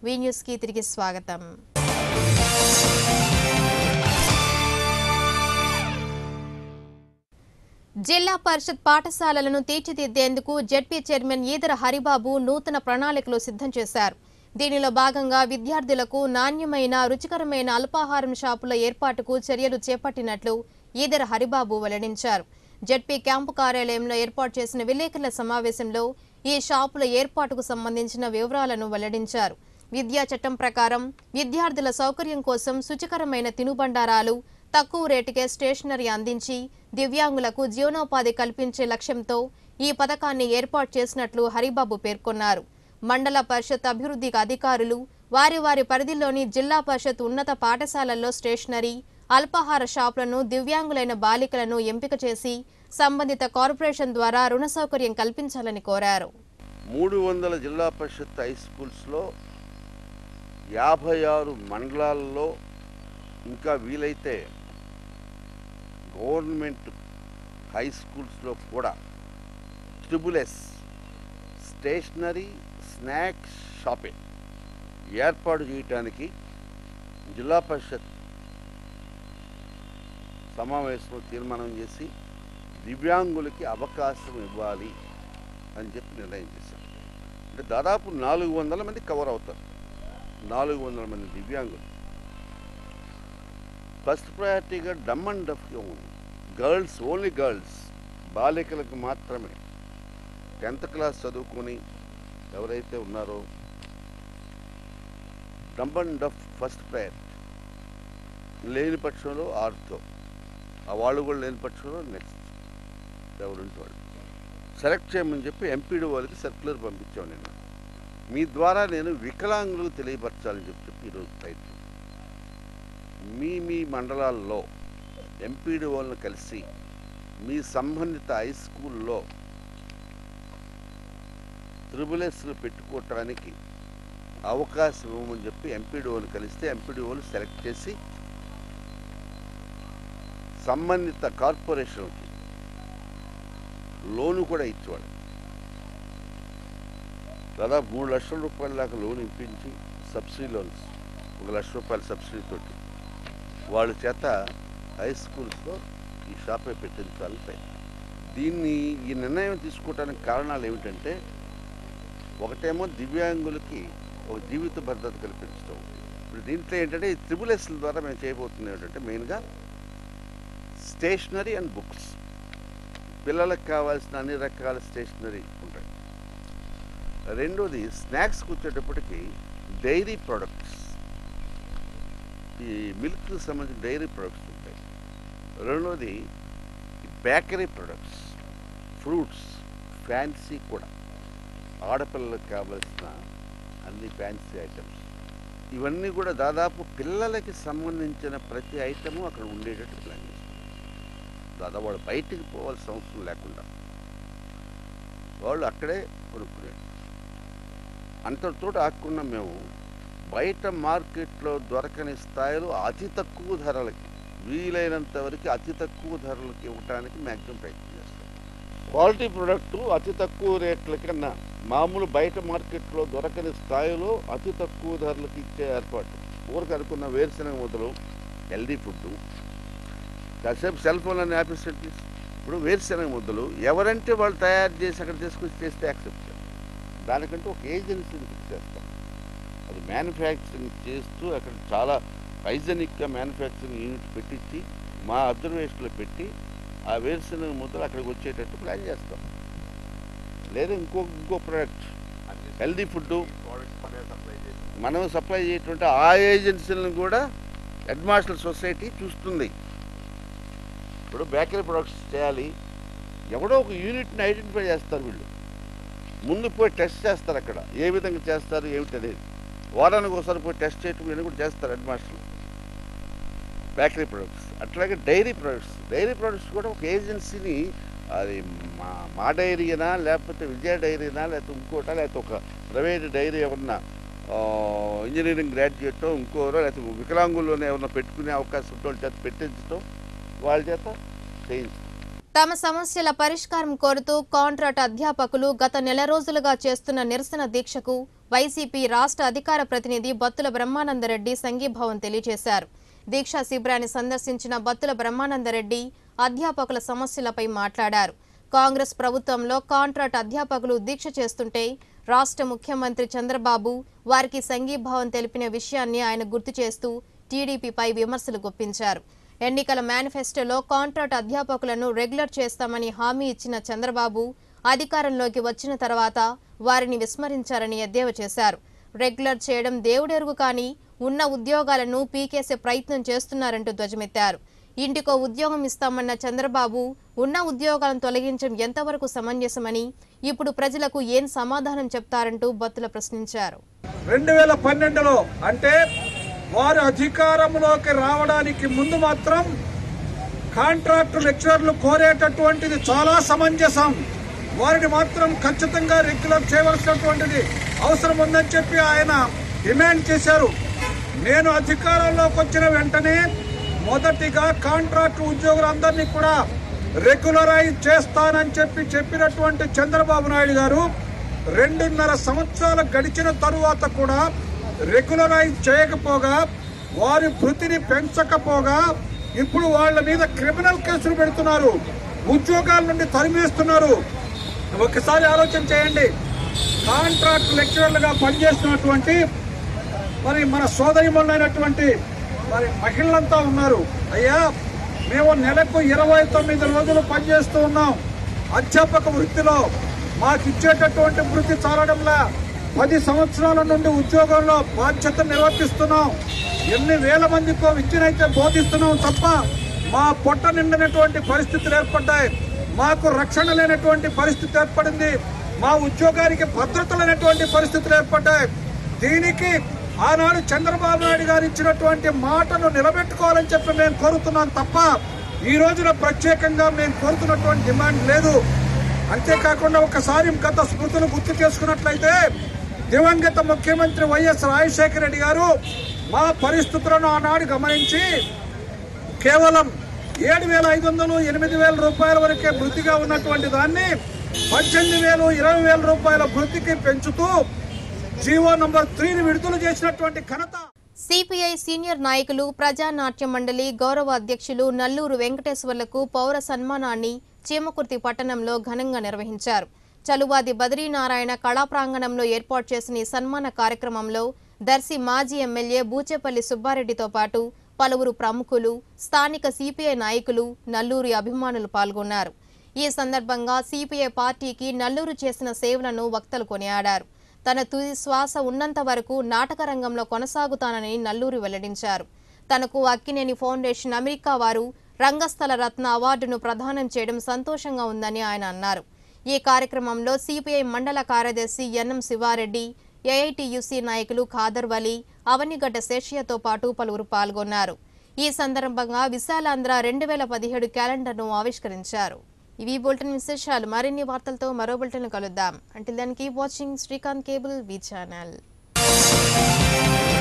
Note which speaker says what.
Speaker 1: వి న్యూస్కి తిరిగి స్వాగతం జిల్లా పరిషత్ పాఠశాలలను తీర్చిదిద్దేందుకు జెడ్పీ చైర్మన్ ఈదర హరిబాబు నూతన ప్రణాళికలు సిద్ధం చేశారు దీనిలో భాగంగా విద్యార్థులకు నాణ్యమైన రుచికరమైన అల్పాహారం షాపుల ఏర్పాటుకు చర్యలు చేపట్టినట్లు ఈదర హరిబాబు వెల్లడించారు జెడ్పీ క్యాంపు కార్యాలయంలో ఏర్పాటు చేసిన విలేకరుల సమావేశంలో ఈ షాపుల ఏర్పాటుకు సంబంధించిన వివరాలను వెల్లడించారు విద్యా చట్టం ప్రకారం విద్యార్థుల సౌకర్యం కోసం శుచికరమైన తినుబండారాలు తక్కువ రేటుకే స్టేషనరీ అందించి దివ్యాంగులకు జీవనోపాధి కల్పించే లక్ష్యంతో ఈ పథకాన్ని ఏర్పాటు చేసినట్లు హరిబాబు పేర్కొన్నారు మండల పరిషత్ అభివృద్ధి అధికారులు వారి వారి పరిధిలోని జిల్లా పరిషత్ ఉన్నత పాఠశాలల్లో స్టేషనరీ అల్పాహార షాపులను దివ్యాంగులైన బాలికలను ఎంపిక చేసి సంబంధిత కార్పొరేషన్ ద్వారా రుణ సౌకర్యం కల్పించాలని కోరారు
Speaker 2: మూడు వందల జిల్లా పరిషత్ హై స్కూల్స్లో యాభై ఆరు మండలాల్లో ఇంకా వీలైతే గవర్నమెంట్ హై స్కూల్స్లో కూడా triple S stationery snacks shopping ఏర్పాటు చేయటానికి జిల్లా పరిషత్ సమావేశంలో తీర్మానం చేసి దివ్యాంగులకి అవకాశం ఇవ్వాలి అని చెప్పి నిర్ణయం చేశాం అంటే దాదాపు నాలుగు వందల మంది కవర్ అవుతారు నాలుగు వందల మంది దివ్యాంగులు ఫస్ట్ ప్రయారిటీగా dumb and deaf girls only girls బాలికలకు మాత్రమే టెన్త్ క్లాస్ చదువుకొని ఎవరైతే ఉన్నారో dumb and deaf first priority లేని పక్షంలో ఆర్తో ఆ వాళ్ళు కూడా లేని పక్షంలో నెక్స్ట్ ఎవరుంటే వాళ్ళు సెలెక్ట్ చేయమని చెప్పి ఎంపీడీ వాళ్ళకి సర్క్యులర్ పంపించాను నేను మీ ద్వారా నేను వికలాంగులకు తెలియపరచాలని చెప్పి చెప్పి ఈరోజు ప్రయత్నం మీ మీ మండలాల్లో ఎంపీడీ వాళ్ళని కలిసి మీ సంబంధిత హై స్కూల్లో త్రిబులెస్లు పెట్టుకోవటానికి అవకాశం ఇవ్వమని చెప్పి ఎంపీడీ వాళ్ళు కలిస్తే ఎంపీడీ వాళ్ళు సెలెక్ట్ చేసి సంబంధిత కార్పొరేషన్కి లోను కూడా ఇచ్చేవాడు దాదాపు మూడు లక్షల రూపాయల దాకా లోన్ ఇప్పించి సబ్సిడీ లోన్స్ ఒక లక్ష రూపాయల సబ్సిడీ తోటి వాళ్ళ చేత హై స్కూల్స్లో ఈ షాపే పెట్టించాలి ప్రయత్నం దీన్ని ఈ నిర్ణయం తీసుకోవడానికి కారణాలు ఏమిటంటే ఒకటేమో దివ్యాంగులకి ఒక జీవిత భద్రత కల్పించడం ఇప్పుడు దీంట్లో ఏంటంటే ఈ త్రిబుల్ ఎస్ల ద్వారా మేము చేయబోతుంది ఏంటంటే మెయిన్గా స్టేషనరీ అండ్ బుక్స్ పిల్లలకు కావాల్సిన అన్ని రకాల స్టేషనరీ ఉంటాయి రెండోది స్నాక్స్కి వచ్చేటప్పటికి డైరీ ప్రొడక్ట్స్ ఈ మిల్క్కి సంబంధించిన డైరీ ప్రొడక్ట్స్ ఉంటాయి రెండోది బేకరీ ప్రొడక్ట్స్ ఫ్రూట్స్ ఫ్యాన్సీ కూడా ఆడపిల్లలకు కావలసిన అన్ని ఫ్యాన్సీ ఐటమ్స్ ఇవన్నీ కూడా దాదాపు పిల్లలకి సంబంధించిన ప్రతి ఐటము అక్కడ ఉండేటట్టు ప్లాన్ చేస్తాం దాదాపు వాళ్ళు బయటికి పోవాల్సిన అవసరం లేకుండా వాళ్ళు అక్కడే కొనుక్కునేది అంతటితో ఆకుండా మేము బయట మార్కెట్లో దొరకని స్థాయిలో అతి తక్కువ ధరలకి వీలైనంత వరకు అతి తక్కువ ధరలకి ఇవ్వడానికి మ్యాక్సిమం ప్రయత్నం చేస్తాం క్వాలిటీ ప్రోడక్ట్ అతి తక్కువ రేట్ల కన్నా మామూలు బయట మార్కెట్లో దొరకని స్థాయిలో అతి తక్కువ ధరలకు ఇచ్చే ఏర్పాటు ఊరికి అనుకున్న వేరుశనగ మొదలు హెల్దీ ఫుడ్ కాసేపు సెల్ ఫోన్ అని ఆపేసరికి ఇప్పుడు వేరుశనగ ముద్దలు ఎవరంటే వాళ్ళు తయారు చేసి అక్కడ తీసుకొచ్చి చేస్తే యాక్సెప్ట్ చేస్తారు దానికంటే ఒక ఏజెన్సీని ఫిక్స్ చేస్తాం అది మ్యానుఫ్యాక్చరింగ్ చేస్తూ అక్కడ చాలా హైజెనిక్గా మ్యానుఫ్యాక్చరింగ్ యూనిట్ పెట్టించి మా అబ్జర్వేషన్లో పెట్టి ఆ వేరుశనగ ముద్దలు అక్కడికి వచ్చేటట్టు ప్లాన్ చేస్తాం లేదా ఇంకో ఇంకో ప్రోడక్ట్ హెల్దీ ఫుడ్ మనం సప్లై చేయటువంటి ఆ ఏజెన్సీలను కూడా హెడ్ మాస్టర్ సొసైటీ చూస్తుంది ఇప్పుడు బేకరీ ప్రొడక్ట్స్ చేయాలి ఎవడో ఒక యూనిట్ని ఐడెంటిఫై చేస్తారు వీళ్ళు ముందు పోయి టెస్ట్ చేస్తారు అక్కడ ఏ విధంగా చేస్తారు ఏమిటి అనేది వారానికి ఒకసారి పోయి టెస్ట్ చేయటం ఇవన్నీ కూడా చేస్తారు హెడ్ మాస్టర్లు బేకరీ ప్రొడక్ట్స్ అట్లాగే డైరీ ప్రొడక్ట్స్ డైరీ ప్రొడక్ట్స్ కూడా ఒక ఏజెన్సీని అది మా మా డైరీనా లేకపోతే విజయ డైరీనా లేకపోతే ఇంకోటా లేకపోతే ఒక ప్రైవేట్ డైరీ ఎవరన్నా ఆ, ఇంజనీరింగ్ గ్రాడ్యుయేట్ ఇంకోరో లేకపోతే వికలాంగుల్లోనే ఎవరన్నా పెట్టుకునే అవకాశం ఉంటే వాళ్ళ చేత పెట్టించడం వాళ్ళ చేత చేయించడం
Speaker 1: తమ సమస్యల పరిష్కారం కోరుతూ కాంట్రాక్ట్ అధ్యాపకులు గత నెల రోజులుగా చేస్తున్న నిరసన దీక్షకు వైసీపీ రాష్ట్ర అధికార ప్రతినిధి బత్తుల బ్రహ్మానందరెడ్డి సంఘీభావం తెలియజేశారు దీక్షా శిబిరాన్ని సందర్శించిన బత్తుల బ్రహ్మానందరెడ్డి అధ్యాపకుల సమస్యలపై మాట్లాడారు కాంగ్రెస్ ప్రభుత్వంలో కాంట్రాక్ట్ అధ్యాపకులు దీక్ష చేస్తుంటే రాష్ట్ర ముఖ్యమంత్రి చంద్రబాబు వారికి సంఘీభావం తెలిపిన విషయాన్ని ఆయన గుర్తు చేస్తూ టీడీపీపై విమర్శలు గుప్పించారు ఎన్నికల మేనిఫెస్టోలో కాంట్రాక్ట్ అధ్యాపకులను రెగ్యులర్ చేస్తామని హామీ ఇచ్చిన చంద్రబాబు అధికారంలోకి వచ్చిన తర్వాత వారిని విస్మరించారని ఎద్దేవా చేశారు రెగ్యులర్ చేయడం దేవుడెరుగు కానీ ఉన్న ఉద్యోగాలను పీకేసే ప్రయత్నం చేస్తున్నారంటూ ధ్వజమెత్తారు ఇంటికో ఉద్యోగం ఇస్తామన్న చంద్రబాబు ఉన్న ఉద్యోగాలను తొలగించడం ఎంతవరకు సమంజసమని ఇప్పుడు ప్రజలకు ఏం సమాధానం చెప్తారంటూ బత్తుల ప్రశ్నించారు
Speaker 3: రెండు వేల పన్నెండులో అంటే వారు అధికారంలోకి రావడానికి ముందు మాత్రం కాంట్రాక్టు లెక్చరర్లు కోరేటటువంటిది చాలా సమంజసం వారిని మాత్రం ఖచ్చితంగా రెగ్యులర్ చేయవలసినటువంటిది అవసరం ఉందని చెప్పి ఆయన డిమాండ్ చేశారు నేను అధికారంలోకి వచ్చిన వెంటనే మొదటిగా కాంట్రాక్టు ఉద్యోగులందరినీ కూడా రెగ్యులరైజ్ చేస్తానని చెప్పి చెప్పినటువంటి చంద్రబాబు నాయుడు గారు రెండున్నర సంవత్సరాలు గడిచిన తరువాత కూడా రెగ్యులరైజ్ చేయకపోగా వారి వృత్తిని పెంచకపోగా ఇప్పుడు వాళ్ళ మీద క్రిమినల్ కేసులు పెడుతున్నారు ఉద్యోగాల నుండి తరిమేస్తున్నారు ఒకసారి ఆలోచన చేయండి కాంట్రాక్ట్ లెక్చరర్లుగా పనిచేస్తున్నటువంటి మరి మన సోదరిమణులైనటువంటి మరి మహిళలంతా ఉన్నారు అయ్యా మేము నెలకు ఇరవై తొమ్మిది రోజులు పనిచేస్తూ ఉన్నాం అధ్యాపక వృత్తిలో మాకు ఇచ్చేటటువంటి వృత్తి చాలడంలా పది సంవత్సరాల నుండి ఉద్యోగంలో బాధ్యత నిర్వర్తిస్తున్నాం ఎన్ని వేల మందికో విద్యనైతే బోధిస్తున్నాం తప్ప మా పొట్ట నిండినటువంటి పరిస్థితులు ఏర్పడ్డాయి మాకు రక్షణ లేనటువంటి పరిస్థితి ఏర్పడింది మా ఉద్యోగానికి భద్రత లేనటువంటి పరిస్థితులు ఏర్పడ్డాయి దీనికి ఆనాడు చంద్రబాబు నాయుడు గారు ఇచ్చినటువంటి మాటను నిలబెట్టుకోవాలని చెప్పి మేము కోరుతున్నాం తప్ప ఈ రోజున ప్రత్యేకంగా మేము కోరుతున్నటువంటి డిమాండ్ లేదు అంతేకాకుండా ఒకసారి గత స్మృతులు గుర్తు చేసుకున్నట్లయితే దివంగత ముఖ్యమంత్రి వైఎస్ రాజశేఖర రెడ్డి గారు మా పరిస్థితులను ఆనాడు గమనించి కేవలం ఏడు వేల ఐదు వందలు ఎనిమిది వేల రూపాయల వరకే వృత్తిగా ఉన్నటువంటి దాన్ని పద్దెనిమిది వేలు ఇరవై వేల రూపాయల వృత్తికి పెంచుతూ జీవో నంబర్ త్రీని విడుదల చేసినటువంటి ఘనత
Speaker 1: సిపిఐ సీనియర్ నాయకులు ప్రజానాట్య మండలి గౌరవ అధ్యక్షులు నల్లూరు వెంకటేశ్వర్లకు పౌర సన్మానాన్ని చీమకుర్తి పట్టణంలో ఘనంగా నిర్వహించారు చలువాది బద్రీనారాయణ కళా ప్రాంగణంలో ఏర్పాటు చేసిన ఈ సన్మాన కార్యక్రమంలో దర్శి మాజీ ఎమ్మెల్యే బూచేపల్లి సుబ్బారెడ్డితో పాటు పలువురు ప్రముఖులు స్థానిక సిపిఐ నాయకులు నల్లూరి అభిమానులు పాల్గొన్నారు ఈ సందర్భంగా సిపిఐ పార్టీకి నల్లూరు చేసిన సేవలను వక్తలు కొనియాడారు తన తుది శ్వాస ఉన్నంత వరకు నాటక రంగంలో కొనసాగుతానని నల్లూరి వెల్లడించారు తనకు అక్కినేని ఫౌండేషన్ అమెరికా వారు రంగస్థల రత్న అవార్డును ప్రదానం చేయడం సంతోషంగా ఉందని ఆయన అన్నారు ఈ కార్యక్రమంలో సిపిఐ మండల కార్యదర్శి ఎన్ఎం శివారెడ్డి ఏఐటియుసి నాయకులు ఖాదర్ వలి అవనిగడ్డ శేషయ్యతో పాటు పలువురు పాల్గొన్నారు ఈ సందర్భంగా విశాలాంధ్ర రెండు వేల పదిహేడు క్యాలెండర్ను ఆవిష్కరించారు ఇవి బులెటిన్ విశేషాలు మరిన్ని వార్తలతో మరో బులెటిన్ కలుద్దాం until then keep watching Srikanth cable V channel